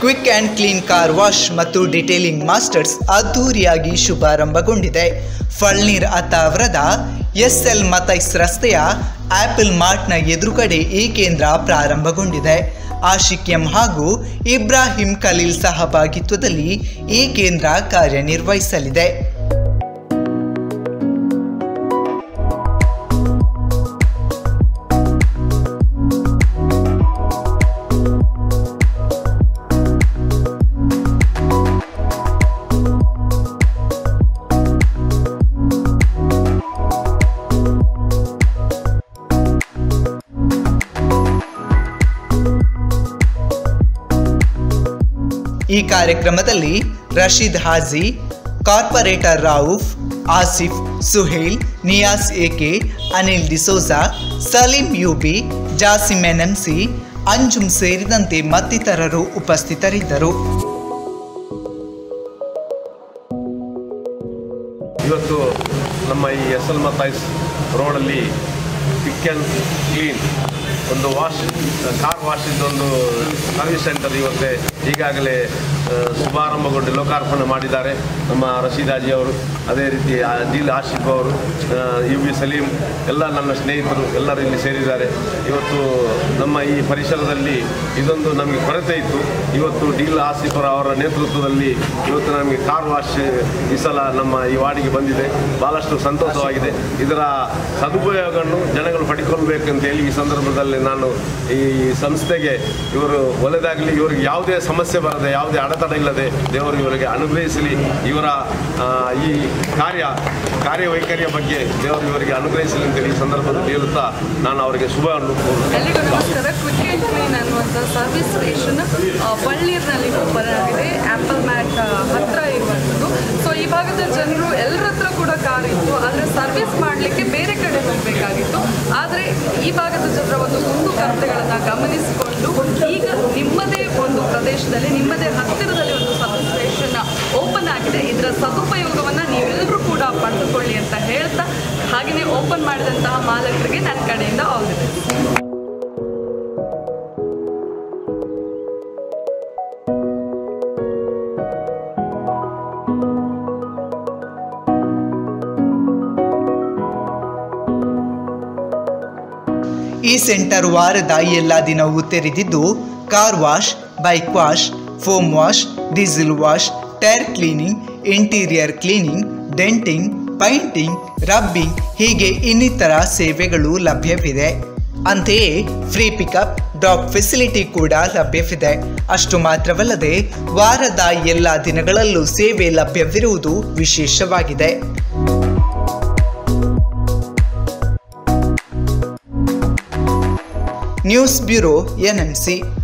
quick and clean car wash ಮತ್ತು detailing masters ಅದ್ದೂರಿಯಾಗಿ ಶುಭಾರಂಭಗೊಂಡಿದೆ ಫಳ್ನೀರ್ ಅತ್ತಾವರದ ಎಸ್ ಎಲ್ ಮತೈಸ್ ರಸ್ತೆಯ ಆಪಲ್ ಮಾರ್ಟ್ನ ಎದುರುಗಡೆ ಈ ಕೇಂದ್ರ ಪ್ರಾರಂಭಗೊಂಡಿದೆ ಆಶಿಕ್ ಎಂ ಹಾಗೂ ಇಬ್ರಾಹಿಂ ಖಲೀಲ್ ಸಹಭಾಗಿತ್ವದಲ್ಲಿ ಈ ಕೇಂದ್ರ ಕಾರ್ಯನಿರ್ವಹಿಸಲಿದೆ ಈ ಕಾರ್ಯಕ್ರಮದಲ್ಲಿ Rashid Haji corporator Rauf Asif Suhail Niyas AK Anil D'Souza Salim UB Jasim NMC Anjum ಸೇರಿದಂತೆ ಮತ್ತಿತರರು ಉಪಸ್ಥಿತರಿದ್ದರು ಇವತ್ತು ನಮ್ಮ ಈ ಎಸ್ ಎಲ್ ಮತೈಸ್ ರೋಡಲ್ಲಿ ಪಿಕ್ ಆ್ಯಂಡ್ ಕ್ಲೀನ್ ಒಂದು ವಾಶ್ ಕಾರ್ ವಾಶ್ ಒಂದು ಸರ್ವಿಸ್ ಸೆಂಟರ್ ಇವತ್ತೇ ಈಗಾಗಲೇ ಆ, ಶುಭಾರಂಭಗೊಂಡು ಲೋಕಾರ್ಪಣೆ ಮಾಡಿದ್ದಾರೆ ನಮ್ಮ ರಶೀದ್ ಹಾಜಿ ಅವರು ಅದೇ ರೀತಿ ಆ ಡೀಲ್ ಆಶಿಫ್ ಅವರು ಯು ಬಿ ಸಲೀಂ ಎಲ್ಲ ನನ್ನ ಸ್ನೇಹಿತರು ಎಲ್ಲರೂ ಇಲ್ಲಿ ಸೇರಿದ್ದಾರೆ ಇವತ್ತು ನಮ್ಮ ಈ ಪರಿಸರದಲ್ಲಿ ಇದೊಂದು ನಮಗೆ ಕೊರತೆ ಇತ್ತು ಇವತ್ತು ಡೀಲ್ ಆಸಿಫರ್ ಅವರ ನೇತೃತ್ವದಲ್ಲಿ ಇವತ್ತು ನಮಗೆ ಕಾರ್ ವಾಶ್ ಈ ಸಲ ನಮ್ಮ ಈ ವಾರ್ಡಿಗೆ ಬಂದಿದೆ ಭಾಳಷ್ಟು ಸಂತೋಷವಾಗಿದೆ ಇದರ ಸದುಪಯೋಗವನ್ನು ಜನಗಳು ಪಡ್ಕೊಳ್ಬೇಕಂತ ಹೇಳಿ ಈ ಸಂದರ್ಭದಲ್ಲಿ ನಾನು ಈ ಸಂಸ್ಥೆಗೆ ಇವರು ಒಳ್ಳೆದಾಗಲಿ ಇವರಿಗೆ ಯಾವುದೇ ಸಮಸ್ಯೆ ಬರದೆ ಯಾವುದೇ ಅಡೆತಡೆ ಇಲ್ಲದೆ ದೇವರು ಇವರಿಗೆ ಅನುಗ್ರಹಿಸಲಿ ಇವರ ಆ, ಈ ಕಾರ್ಯ ಕಾರ್ಯವೈಖರಿಯ ಬಗ್ಗೆ ದೇವರು ಇವರಿಗೆ ಅನುಗ್ರಹಿಸಲಿ ಅಂತೇಳಿ ಈ ಸಂದರ್ಭದಲ್ಲಿ ಹೇಳುತ್ತಾ ನಾನು ಅವರಿಗೆ ಶುಭವನ್ನು ಎಲ್ಲಿಗೂ ನಮಸ್ಕಾರ ಕ್ವಿಕ್ ಆ್ಯಂಡ್ ಕ್ಲೀನ್ ಅನ್ನುವಂಥ ಸರ್ವಿಸ್ ಸ್ಟೇಷನ್ ಬಳ್ಳೀರ್ನಲ್ಲಿ ಓಪನ್ ಆಗಿದೆ ಆ್ಯಪಲ್ ಮ್ಯಾಟ್ ಹತ್ರ ಇರುವಂಥದ್ದು ಸೊ ಈ ಭಾಗದ ಜನರು ಎಲ್ಲರ ಹತ್ರ ಕೂಡ ಕಾರ್ ಇತ್ತು ಆದರೆ ಸರ್ವಿಸ್ ಮಾಡಲಿಕ್ಕೆ ಬೇರೆ ಕಡೆ ಹೋಗಬೇಕಾಗಿತ್ತು ಆದರೆ ಈ ಭಾಗದ ಜನರ ಒಂದು ಕುಂದು ಕೊರತೆಗಳನ್ನು ಗಮನಿಸಿಕೊಂಡು ಈಗ ನಿಮ್ಮದೇ ಒಂದು ಪ್ರದೇಶದಲ್ಲಿ ನಿಮ್ಮದೇ ಹತ್ತಿರದಲ್ಲಿ ಒಂದು ಸರ್ವಿಸ್ ಸ್ಟೇಷನ್ ಓಪನ್ ಆಗಿದೆ ಇದರ ಸದುಪಯೋಗವನ್ನು ನೀವೆಲ್ಲರೂ ಕೂಡ ಪಡೆದುಕೊಳ್ಳಿ ಅಂತ ಹೇಳ್ತಾ ಹಾಗೆಯೇ ಓಪನ್ ಮಾಡಿದಂತಹ ಮಾಲಕರಿಗೆ ನನ್ನ ಕಡೆಯಿಂದ ಆಲ್ ದಿ ಬೆಸ್ಟ್ ಈ ಸೆಂಟರ್ ವಾರದ ಎಲ್ಲ ದಿನವೂ ತೆರೆದಿದ್ದು car wash bike wash foam wash diesel wash tyre cleaning interior cleaning denting painting rubbing ಹೀಗೆ ಇನ್ನಿತರ ಸೇವೆಗಳು ಲಭ್ಯವಿದೆ ಅಂತೆಯೇ ಫ್ರೀ ಪಿಕಪ್ ಡ್ರಾಪ್ ಫೆಸಿಲಿಟಿ ಕೂಡ ಲಭ್ಯವಿದೆ ಅಷ್ಟು ಮಾತ್ರವಲ್ಲದೆ ವಾರದ ಎಲ್ಲ ದಿನಗಳಲ್ಲೂ ಸೇವೆ ಲಭ್ಯವಿರುವುದು ವಿಶೇಷವಾಗಿದೆ ನ್ಯೂಸ್ ಬ್ಯೂರೋ ಎನ್ಎಂಸಿ